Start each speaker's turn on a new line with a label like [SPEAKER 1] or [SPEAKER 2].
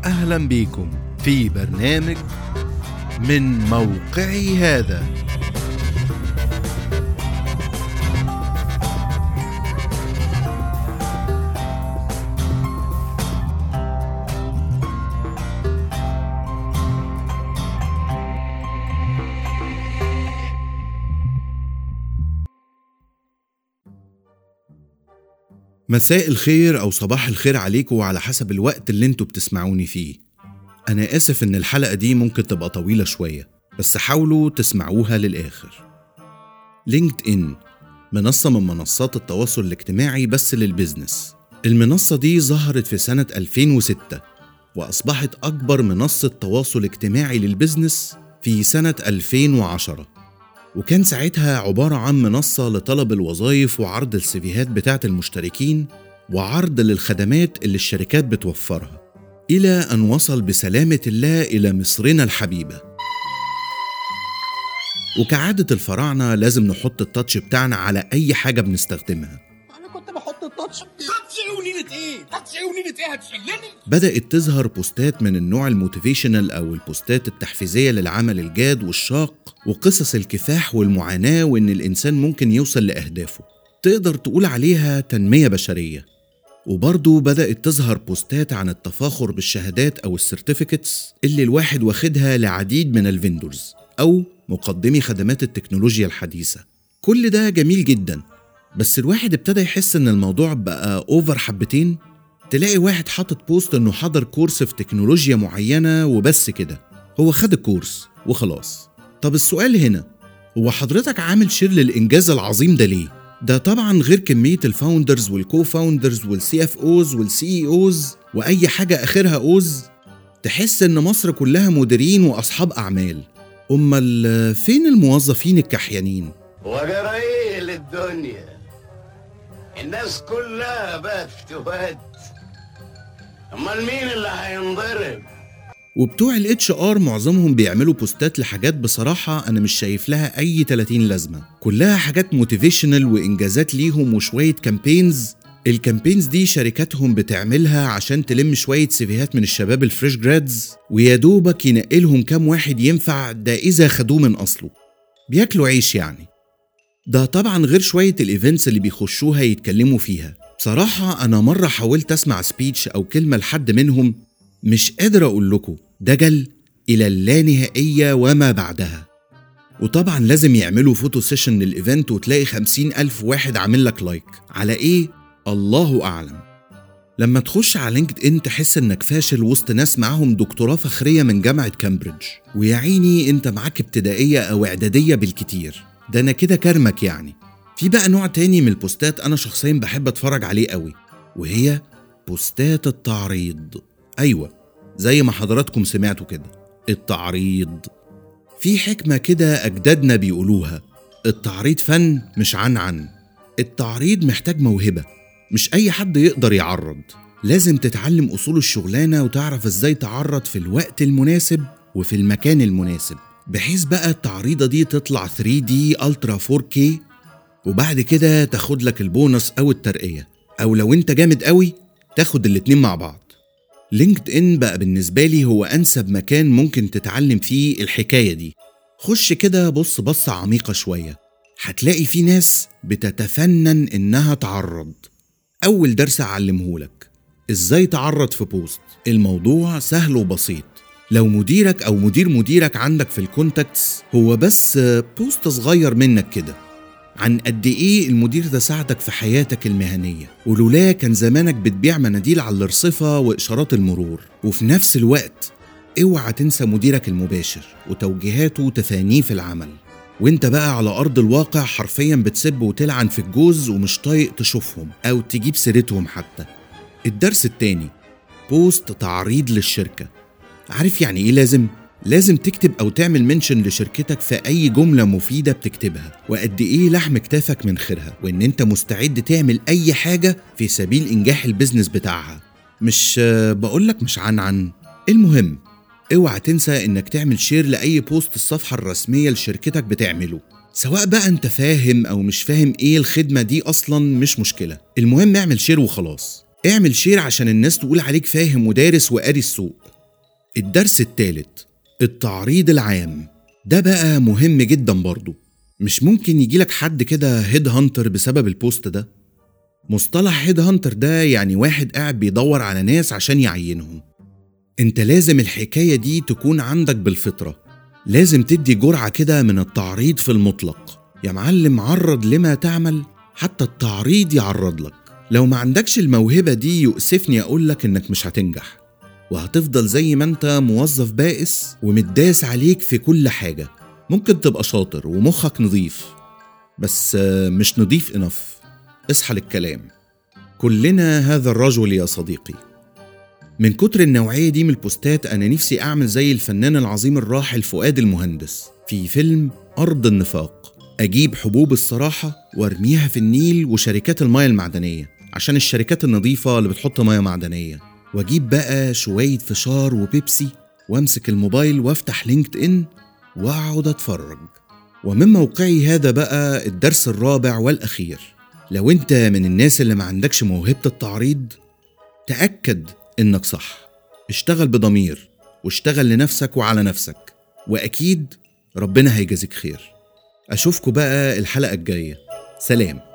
[SPEAKER 1] أهلا بيكم في برنامج من موقعي هذا مساء الخير أو صباح الخير عليكم على حسب الوقت اللي انتوا بتسمعوني فيه أنا آسف إن الحلقة دي ممكن تبقى طويلة شوية بس حاولوا تسمعوها للآخر لينكد إن منصة من منصات التواصل الاجتماعي بس للبزنس المنصة دي ظهرت في سنة 2006 وأصبحت أكبر منصة تواصل اجتماعي للبزنس في سنة 2010 وكان ساعتها عبارة عن منصة لطلب الوظائف وعرض السيفيهات بتاعة المشتركين وعرض للخدمات اللي الشركات بتوفرها إلى أن وصل بسلامة الله إلى مصرنا الحبيبة وكعادة الفراعنة لازم نحط التاتش بتاعنا على أي حاجة بنستخدمها
[SPEAKER 2] انا كنت بحط التاتش تاتش ايه ونيلة ايه تاتش ايه ونيلة ايه هتشلني
[SPEAKER 1] بدأت تظهر بوستات من النوع الموتيفيشنال أو البوستات التحفيزية للعمل الجاد والشاق وقصص الكفاح والمعاناة وإن الإنسان ممكن يوصل لأهدافه تقدر تقول عليها تنمية بشرية وبرضه بدأت تظهر بوستات عن التفاخر بالشهادات أو السيرتيفيكتس اللي الواحد واخدها لعديد من الفيندورز أو مقدمي خدمات التكنولوجيا الحديثة كل ده جميل جدا بس الواحد ابتدى يحس ان الموضوع بقى اوفر حبتين تلاقي واحد حاطط بوست انه حضر كورس في تكنولوجيا معينة وبس كده هو خد الكورس وخلاص طب السؤال هنا هو حضرتك عامل شير للإنجاز العظيم ده ليه؟ ده طبعا غير كمية الفاوندرز والكو فاوندرز والسي اف اوز والسي اي اوز وأي حاجة آخرها اوز تحس إن مصر كلها مديرين وأصحاب أعمال أمال فين الموظفين الكحيانين؟
[SPEAKER 3] وجرايل الدنيا الناس كلها بقت تهد امال مين اللي هينضرب
[SPEAKER 1] وبتوع الاتش ار معظمهم بيعملوا بوستات لحاجات بصراحة أنا مش شايف لها أي 30 لازمة كلها حاجات موتيفيشنال وإنجازات ليهم وشوية كامبينز الكامبينز دي شركاتهم بتعملها عشان تلم شوية سيفيهات من الشباب الفريش جرادز ويا دوبك ينقلهم كام واحد ينفع ده إذا خدوه من أصله بياكلوا عيش يعني ده طبعا غير شوية الايفنتس اللي بيخشوها يتكلموا فيها بصراحة أنا مرة حاولت أسمع سبيتش أو كلمة لحد منهم مش قادر أقول لكم دجل إلى اللانهائية وما بعدها وطبعا لازم يعملوا فوتو سيشن للإيفنت وتلاقي خمسين ألف واحد عامل لك لايك على إيه؟ الله أعلم لما تخش على لينكد إن تحس إنك فاشل وسط ناس معاهم دكتوراه فخرية من جامعة كامبريدج ويا عيني أنت معاك ابتدائية أو إعدادية بالكتير ده أنا كده كرمك يعني في بقى نوع تاني من البوستات أنا شخصيا بحب أتفرج عليه قوي وهي بوستات التعريض أيوة زي ما حضراتكم سمعتوا كده التعريض في حكمة كده أجدادنا بيقولوها التعريض فن مش عن عن التعريض محتاج موهبة مش أي حد يقدر يعرض لازم تتعلم أصول الشغلانة وتعرف إزاي تعرض في الوقت المناسب وفي المكان المناسب بحيث بقى التعريضة دي تطلع 3D Ultra 4K وبعد كده تاخد لك البونص أو الترقية أو لو أنت جامد قوي تاخد الاتنين مع بعض لينكد إن بقى بالنسبة لي هو أنسب مكان ممكن تتعلم فيه الحكاية دي خش كده بص بصة عميقة شوية هتلاقي في ناس بتتفنن إنها تعرض أول درس أعلمهولك إزاي تعرض في بوست الموضوع سهل وبسيط لو مديرك أو مدير مديرك عندك في الكونتاكتس هو بس بوست صغير منك كده عن قد ايه المدير ده ساعدك في حياتك المهنية ولولا كان زمانك بتبيع مناديل على الرصفة وإشارات المرور وفي نفس الوقت اوعى تنسى مديرك المباشر وتوجيهاته وتفانيه في العمل وانت بقى على أرض الواقع حرفيا بتسب وتلعن في الجوز ومش طايق تشوفهم أو تجيب سيرتهم حتى الدرس التاني بوست تعريض للشركة عارف يعني ايه لازم؟ لازم تكتب أو تعمل منشن لشركتك في أي جملة مفيدة بتكتبها وقد إيه لحم كتافك من خيرها وإن أنت مستعد تعمل أي حاجة في سبيل إنجاح البيزنس بتاعها مش آه، بقولك مش عن عن المهم اوعى تنسى إنك تعمل شير لأي بوست الصفحة الرسمية لشركتك بتعمله سواء بقى انت فاهم او مش فاهم ايه الخدمة دي اصلا مش مشكلة المهم اعمل شير وخلاص اعمل شير عشان الناس تقول عليك فاهم ودارس وقاري السوق الدرس الثالث التعريض العام ده بقى مهم جدا برضو مش ممكن يجيلك حد كده هيد هانتر بسبب البوست ده مصطلح هيد هانتر ده يعني واحد قاعد بيدور على ناس عشان يعينهم انت لازم الحكاية دي تكون عندك بالفطرة لازم تدي جرعة كده من التعريض في المطلق يا معلم عرض لما تعمل حتى التعريض يعرض لك لو ما عندكش الموهبة دي يؤسفني أقولك إنك مش هتنجح وهتفضل زي ما انت موظف بائس ومتداس عليك في كل حاجة ممكن تبقى شاطر ومخك نظيف بس آه، مش نظيف انف اصحى للكلام كلنا هذا الرجل يا صديقي من كتر النوعية دي من البوستات أنا نفسي أعمل زي الفنان العظيم الراحل فؤاد المهندس في فيلم أرض النفاق أجيب حبوب الصراحة وأرميها في النيل وشركات المياه المعدنية عشان الشركات النظيفة اللي بتحط مياه معدنية وأجيب بقى شوية فشار وبيبسي وأمسك الموبايل وأفتح لينكد إن وأقعد أتفرج ومن موقعي هذا بقى الدرس الرابع والأخير لو أنت من الناس اللي ما عندكش موهبة التعريض تأكد إنك صح اشتغل بضمير واشتغل لنفسك وعلى نفسك وأكيد ربنا هيجازيك خير أشوفكوا بقى الحلقة الجاية سلام